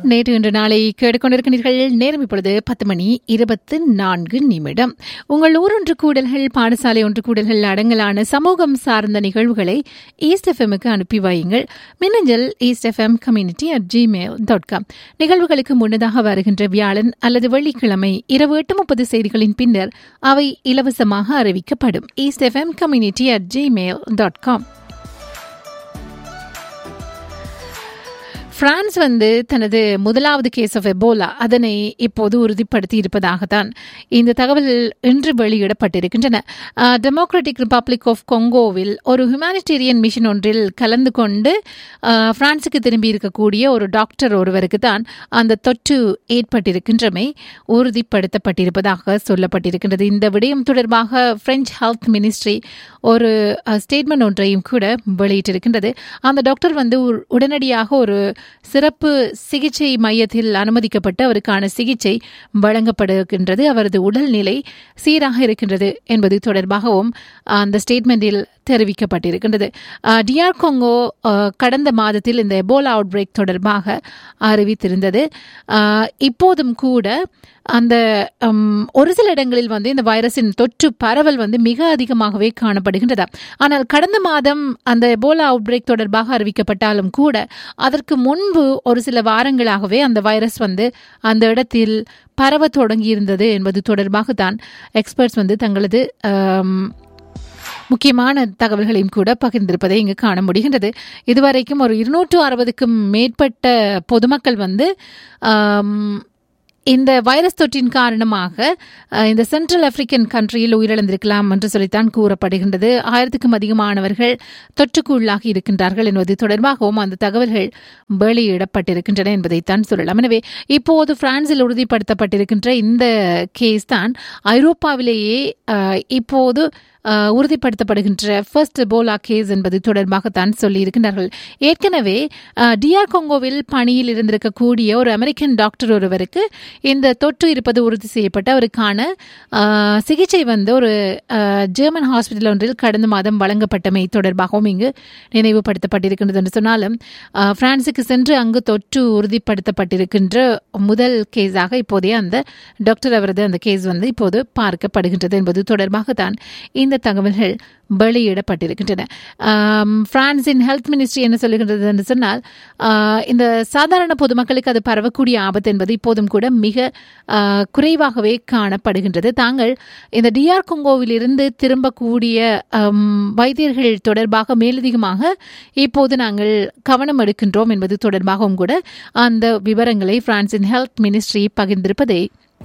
நேற்று இன்று நாளை கேட்டுக்கொண்டிருக்கிறீர்கள் நேரம் இப்பொழுது பத்து மணி இருபத்து நான்கு நிமிடம் உங்கள் ஊர் ஒன்று கூடல்கள் பாடசாலை ஒன்று கூடல்கள் அடங்கலான சமூகம் சார்ந்த நிகழ்வுகளை ஈஸ்ட் எஃப்எம்முக்கு அனுப்பி வையுங்கள் மின்னஞ்சல் east FM community at Gmail dot com நிகழ்வுகளுக்கு முன்னதாக வருகின்ற வியாழன் அல்லது வெள்ளிக்கிழமை இரவு எட்டு முப்பது செய்திகளின் பின்னர் அவை இலவசமாக அறிவிக்கப்படும் east FM community at Gmail dot com France வந்து தனது முதலாவது கேஸ் ஆஃப் எபோலா அதனை இப்போது உறுதிப்படுத்தி இருப்பதாகத்தான் இந்த தகவல் இன்று வெளியிடப்பட்டிருக்கின்றன டெமோக்ராட்டிக் ரிப்பப்ளிக் ஆஃப் கொங்கோவில் ஒரு ஹியூமானிட்டேரியன் மிஷன் ஒன்றில் கலந்து கொண்டு பிரான்சுக்கு திரும்பி இருக்கக்கூடிய ஒரு டாக்டர் ஒருவருக்கு தான் அந்த தொற்று ஏற்பட்டிருக்கின்றமை உறுதிப்படுத்தப்பட்டிருப்பதாக சொல்லப்பட்டிருக்கின்றது இந்த விடயம் தொடர்பாக பிரெஞ்சு ஹெல்த் மினிஸ்ட்ரி ஒரு ஸ்டேட்மெண்ட் ஒன்றையும் கூட வெளியிட்டிருக்கின்றது அந்த டாக்டர் வந்து உடனடியாக ஒரு சிறப்பு சிகிச்சை மையத்தில் அனுமதிக்கப்பட்டு அவருக்கான சிகிச்சை வழங்கப்படுகின்றது அவரது உடல்நிலை சீராக இருக்கின்றது என்பது தொடர்பாகவும் அந்த ஸ்டேட்மெண்டில் தெரிவிக்கப்பட்டிருக்கின்றது டிஆர் கொங்கோ கடந்த மாதத்தில் இந்த எபோலா அவுட் பிரேக் தொடர்பாக அறிவித்திருந்தது இப்போதும் கூட அந்த ஒரு சில இடங்களில் வந்து இந்த வைரஸின் தொற்று பரவல் வந்து மிக அதிகமாகவே காணப்படுகின்றது ஆனால் கடந்த மாதம் அந்த எபோலா அவுட் பிரேக் தொடர்பாக அறிவிக்கப்பட்டாலும் கூட அதற்கு முன்பு ஒரு சில வாரங்களாகவே அந்த வைரஸ் வந்து அந்த இடத்தில் பரவ தொடங்கியிருந்தது என்பது தொடர்பாக தான் எக்ஸ்பர்ட்ஸ் வந்து தங்களது முக்கியமான தகவல்களையும் கூட பகிர்ந்திருப்பதை இங்கு காண முடிகின்றது இதுவரைக்கும் ஒரு இருநூற்று அறுபதுக்கும் மேற்பட்ட பொதுமக்கள் வந்து இந்த வைரஸ் தொற்றின் காரணமாக இந்த சென்ட்ரல் ஆப்பிரிக்கன் கண்ட்ரியில் உயிரிழந்திருக்கலாம் என்று சொல்லித்தான் கூறப்படுகின்றது ஆயிரத்துக்கும் அதிகமானவர்கள் தொற்றுக்கு உள்ளாகி இருக்கின்றார்கள் என்பது தொடர்பாகவும் அந்த தகவல்கள் வெளியிடப்பட்டிருக்கின்றன என்பதைத்தான் சொல்லலாம் எனவே இப்போது பிரான்சில் உறுதிப்படுத்தப்பட்டிருக்கின்ற இந்த கேஸ் தான் ஐரோப்பாவிலேயே இப்போது உறுதிப்படுத்தப்படுகின்ற ஃபர்ஸ்ட் எபோலா கேஸ் என்பது தொடர்பாகத்தான் சொல்லியிருக்கிறார்கள் ஏற்கனவே டிஆர் கொங்கோவில் பணியில் இருந்திருக்கக்கூடிய ஒரு அமெரிக்கன் டாக்டர் ஒருவருக்கு இந்த தொற்று இருப்பது உறுதி செய்யப்பட்டு அவருக்கான சிகிச்சை வந்து ஒரு ஜெர்மன் ஹாஸ்பிட்டல் ஒன்றில் கடந்த மாதம் வழங்கப்பட்டமை தொடர்பாகவும் இங்கு நினைவுபடுத்தப்பட்டிருக்கின்றது என்று சொன்னாலும் பிரான்சுக்கு சென்று அங்கு தொற்று உறுதிப்படுத்தப்பட்டிருக்கின்ற முதல் கேஸாக இப்போதைய அந்த டாக்டர் அவரது அந்த கேஸ் வந்து இப்போது பார்க்கப்படுகின்றது என்பது தொடர்பாகத்தான் இந்த இந்த தகவல்கள் வெளியிடப்பட்டிருக்கின்றன பிரான்சின் ஹெல்த் மினிஸ்ட்ரி என்ன சொல்லுகின்றது என்று சொன்னால் இந்த சாதாரண பொதுமக்களுக்கு அது பரவக்கூடிய ஆபத்து என்பது இப்போதும் கூட மிக குறைவாகவே காணப்படுகின்றது தாங்கள் இந்த டிஆர் கொங்கோவில் இருந்து திரும்பக்கூடிய வைத்தியர்கள் தொடர்பாக மேலதிகமாக இப்போது நாங்கள் கவனம் எடுக்கின்றோம் என்பது தொடர்பாகவும் கூட அந்த விவரங்களை பிரான்சின் ஹெல்த் மினிஸ்ட்ரி பகிர்ந்திருப்பதை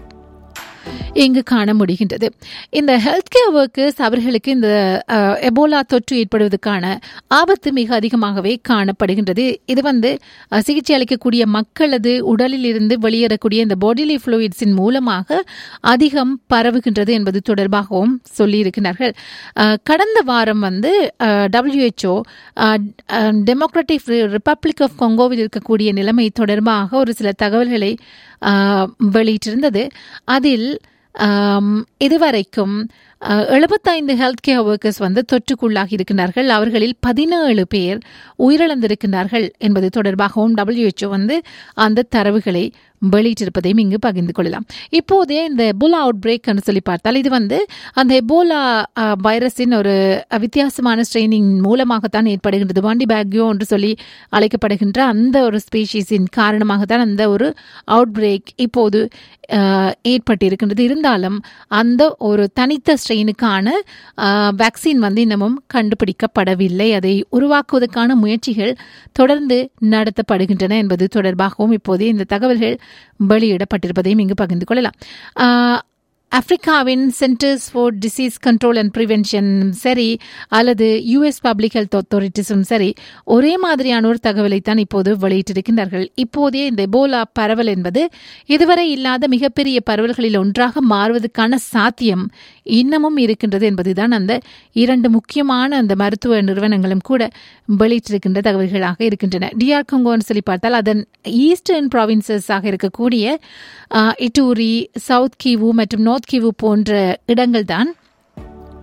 இங்கு காண முடிகின்றது இந்த ஹெல்த் கேர் ஒர்க்கர்ஸ் அவர்களுக்கு இந்த எபோலா தொற்று ஏற்படுவதற்கான ஆபத்து மிக அதிகமாகவே காணப்படுகின்றது இது வந்து சிகிச்சை அளிக்கக்கூடிய மக்களது உடலில் இருந்து வெளியேறக்கூடிய இந்த பாடிலி ஃப்ளூயிட்ஸின் மூலமாக அதிகம் பரவுகின்றது என்பது தொடர்பாகவும் சொல்லியிருக்கிறார்கள் கடந்த வாரம் வந்து டபிள்யூஹெச்ஓ டெமோக்ராட்டிக் ரிப்பப்ளிக் ஆஃப் கொங்கோவில் இருக்கக்கூடிய நிலைமை தொடர்பாக ஒரு சில தகவல்களை வெளியிட்டிருந்தது அதில் இதுவரைக்கும் எழுபத்தைந்து ஹெல்த் கேர் ஒர்க்கர்ஸ் வந்து தொற்றுக்குள்ளாகி இருக்கிறார்கள் அவர்களில் பதினேழு பேர் உயிரிழந்திருக்கிறார்கள் என்பது தொடர்பாகவும் டபிள்யூஹெச்ஓ வந்து அந்த தரவுகளை வெளியிட்டிருப்பதையும் இங்கு பகிர்ந்து கொள்ளலாம் இப்போதே இந்த எபோலா அவுட் பிரேக் சொல்லி பார்த்தால் இது வந்து அந்த எபோலா வைரஸின் ஒரு வித்தியாசமான ஸ்ட்ரெயினிங் மூலமாகத்தான் ஏற்படுகின்றது வாண்டி பேக்யோ என்று சொல்லி அழைக்கப்படுகின்ற அந்த ஒரு ஸ்பீஷீஸின் காரணமாகத்தான் அந்த ஒரு அவுட் பிரேக் இப்போது ஏற்பட்டிருக்கின்றது இருந்தாலும் அந்த ஒரு தனித்த ஸ்ட்ரெயினுக்கான வேக்சின் வந்து இன்னமும் கண்டுபிடிக்கப்படவில்லை அதை உருவாக்குவதற்கான முயற்சிகள் தொடர்ந்து நடத்தப்படுகின்றன என்பது தொடர்பாகவும் இப்போதே இந்த தகவல்கள் வெளியிடப்பட்டிருப்பதையும் இங்கு பகிர்ந்து கொள்ளலாம் ஆப்பிரிக்காவின் centres for disease control and prevention சரி அல்லது யுஎஸ் பப்ளிக் ஹெல்த் அத்தாரிட்டிஸும் சரி ஒரே மாதிரியான ஒரு தகவலை தான் இப்போது வெளியிட்டிருக்கின்றார்கள் இப்போதே இந்த எபோலா பரவல் என்பது இதுவரை இல்லாத மிகப்பெரிய பரவல்களில் ஒன்றாக மாறுவதற்கான சாத்தியம் இன்னமும் இருக்கின்றது என்பதுதான் அந்த இரண்டு முக்கியமான அந்த மருத்துவ நிறுவனங்களும் கூட வெளியிட்டிருக்கின்ற தகவல்களாக இருக்கின்றன டிஆர் கொங்கோன்னு சொல்லி பார்த்தால் அதன் ஈஸ்டர்ன் ப்ராவின்சஸாக இருக்கக்கூடிய இட்டூரி சவுத் கிவு மற்றும் நார்த் கிவு போன்ற இடங்கள் தான்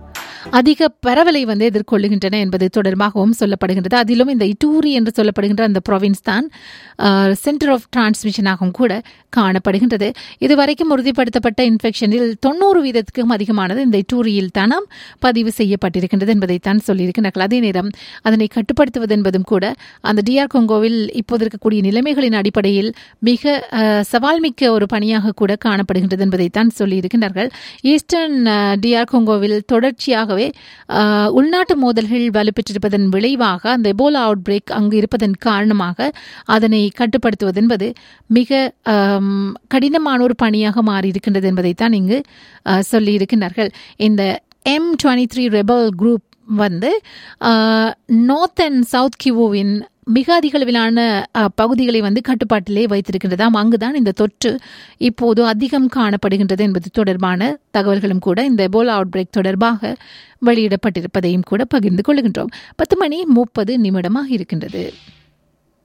அதிக பரவலை வந்து எதிர்கொள்ளுகின்றன என்பது தொடர்பாகவும் சொல்லப்படுகின்றது அதிலும் இந்த இட்டூரி என்று சொல்லப்படுகின்ற அந்த ப்ரொவின்ஸ் தான் சென்டர் ஆஃப் டிரான்ஸ்மிஷனாகவும் கூட காணப்படுகின்றது இதுவரைக்கும் உறுதிப்படுத்தப்பட்ட இன்ஃபெக்ஷனில் தொண்ணூறு வீதத்துக்கும் அதிகமானது இந்த இட்டூரியில் தானாம் பதிவு செய்யப்பட்டிருக்கின்றது என்பதைத்தான் சொல்லியிருக்கிறார்கள் அதே நேரம் அதனை கட்டுப்படுத்துவது என்பதும் கூட அந்த டிஆர் கொங்கோவில் இப்போது இருக்கக்கூடிய நிலைமைகளின் அடிப்படையில் மிக அஹ், சவால் மிக்க ஒரு பணியாக கூட காணப்படுகின்றது என்பதைத்தான் சொல்லியிருக்கின்றார்கள் ஈஸ்டர்ன் அஹ், டிஆர் கொங்கோவில் தொடர்ச்சியாகவே அஹ், உள்நாட்டு மோதல்கள் வலுப்பெற்றிருப்பதன் விளைவாக அந்த எபோலா அவுட் பிரேக் அங்கு இருப்பதன் காரணமாக அதனை கட்டுப்படுத்துவது என்பது மிக ஆம், கடினமான ஒரு பணியாக மாறியிருக்கின்றது என்பதைத்தான் இங்கு அஹ், சொல்லியிருக்கின்றார்கள் இந்த M twenty three rebel group வந்து நார்த் அண்ட் சவுத் கிவோவின் மிக அதிக அளவிலான அஹ், பகுதிகளை வந்து கட்டுப்பாட்டிலே வைத்திருக்கின்றதாம் அங்குதான் இந்த தொற்று இப்போது அதிகம் காணப்படுகின்றது என்பது தொடர்பான தகவல்களும் கூட இந்த எபோலா அவுட் பிரேக் தொடர்பாக வெளியிடப்பட்டிருப்பதையும் கூட பகிர்ந்து கொள்கின்றோம் பத்து மணி முப்பது நிமிடமாக இருக்கின்றது